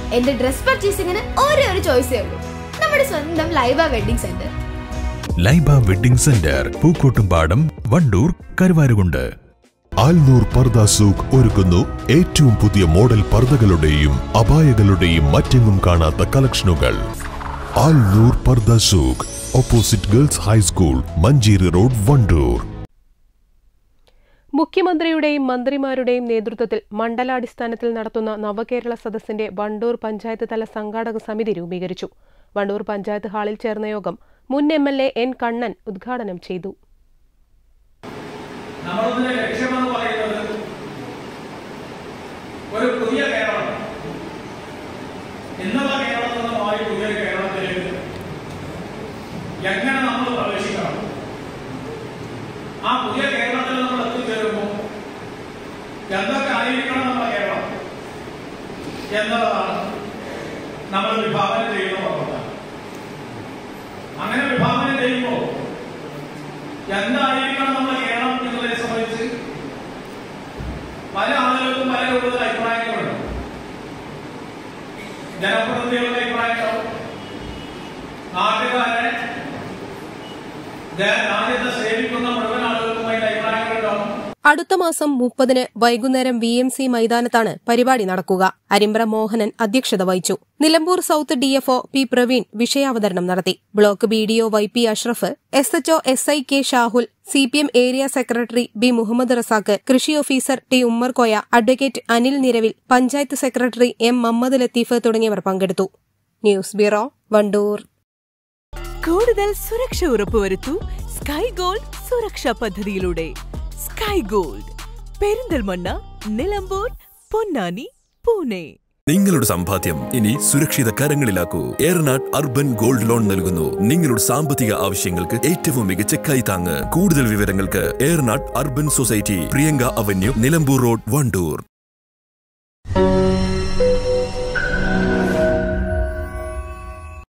എന്റെ ഡ്രസ് പർച്ചേസിംഗിന് ഒരേ ഒരു ചോയ്സേ ഉള്ളൂ നമ്മുടെ സ്വന്തം Laiba wedding centre Laiba wedding centre Pookkottumpadam Wandoor Karuvarakundu Alnoor Pardha Souk ഒരുക്കുന്നു ഏറ്റവും പുതിയ മോഡൽ പർദകളുടെയും അപായകളുടെയും മറ്റെങ്ങും കാണാത്ത കളക്ഷനുകൾ Alnoor Pardha Souk opposite girls high school Manjeri road Wandoor മുഖ്യമന്ത്രിയുടെയും മന്ത്രിമാരുടെയും നേതൃത്വത്തിൽ മണ്ഡലാടിസ്ഥാനത്തിൽ നടത്തുന്ന നവകേരള സദസ്സിന്റെ വണ്ടൂർ പഞ്ചായത്ത് തല സംഘാടക സമിതി രൂപീകരിച്ചു വണ്ടൂർ പഞ്ചായത്ത് ഹാളിൽ ചേർന്ന യോഗം മുൻ M L A N Kannan ഉദ്ഘാടനം ചെയ്തു നമ്മളതിന്റെ ലക്ഷ്യമെന്ന് പറയുന്നത് ഒരു പുതിയ കേരളം ഇന്നുള്ള കേരളത്തിൽ നിന്ന് മാറി പുതിയ കേരളത്തിലേക്ക് എങ്ങനെ നമ്മൾ പ്രവേശിക്കണം ആ പുതിയ കേരളത്തിൽ നമ്മൾ എത്തിച്ചേരുമ്പോൾ എന്തൊക്കെ ആയിരിക്കണം നമ്മുടെ കേരളം എന്നതാണ് നമ്മൾ വിഭാവന ചെയ്യുന്ന പ്രവർത്തനം അങ്ങനെ വിഭാവന ചെയ്യുമ്പോൾ എന്തായിരിക്കണം നമ്മുടെ കേരളം എന്നതിനെ സംബന്ധിച്ച് പല ആളുകൾക്കും പല രൂപത്തിൽ അഭിപ്രായങ്ങളുണ്ട് ജനപ്രതിനിധികളുടെ അഭിപ്രായങ്ങളും നാട്ടുകാരെ ദേ- രാജ്യത്തെ സേവിക്കുന്ന മുഴുവൻ ആളുകൾക്കും അതിന്റെ അഭിപ്രായങ്ങളുണ്ടാവും അടുത്ത മാസം മുപ്പതിന് വൈകുന്നേരം വി എം സി മൈതാനത്താണ് പരിപാടി നടക്കുക അരിമ്പ്ര മോഹനൻ അധ്യക്ഷത വഹിച്ചു Nilambur south DFO P Praveen വിഷയാവതരണം നടത്തി block B D O Y P Ashraf S HO S I K Shahul C P M area secretary B Muhammad Razak കൃഷി officer T Ummerkoya advocate Anil Niravil panchayat secretary M Muhammad Latheef തുടങ്ങിയവർ പങ്കെടുത്തു ന്യൂസ് ബ്യൂറോ വണ്ടൂർ കൂടുതൽ സുരക്ഷ ഉറപ്പുവരുത്തൂ സ്കൈ ഗോൾഡ് സുരക്ഷാ പദ്ധതിയിലൂടെ സ്കൈ ഗോൾഡ് പെരിന്തൽമണ്ണ നിലമ്പൂർ പൊന്നാനി പൂനെ നിങ്ങളുടെ സമ്പാദ്യം ഇനി സുരക്ഷിത കരങ്ങളിലാക്കൂ ഏറനാട് അർബൻ ഗോൾഡ് ലോൺ നൽകുന്നു നിങ്ങളുടെ സാമ്പത്തിക ആവശ്യങ്ങൾക്ക് ഏറ്റവും മികച്ച കൈത്താങ്ങ് കൂടുതൽ വിവരങ്ങൾക്ക് Eranad urban society Priyanka avenue Nilambur road Wandoor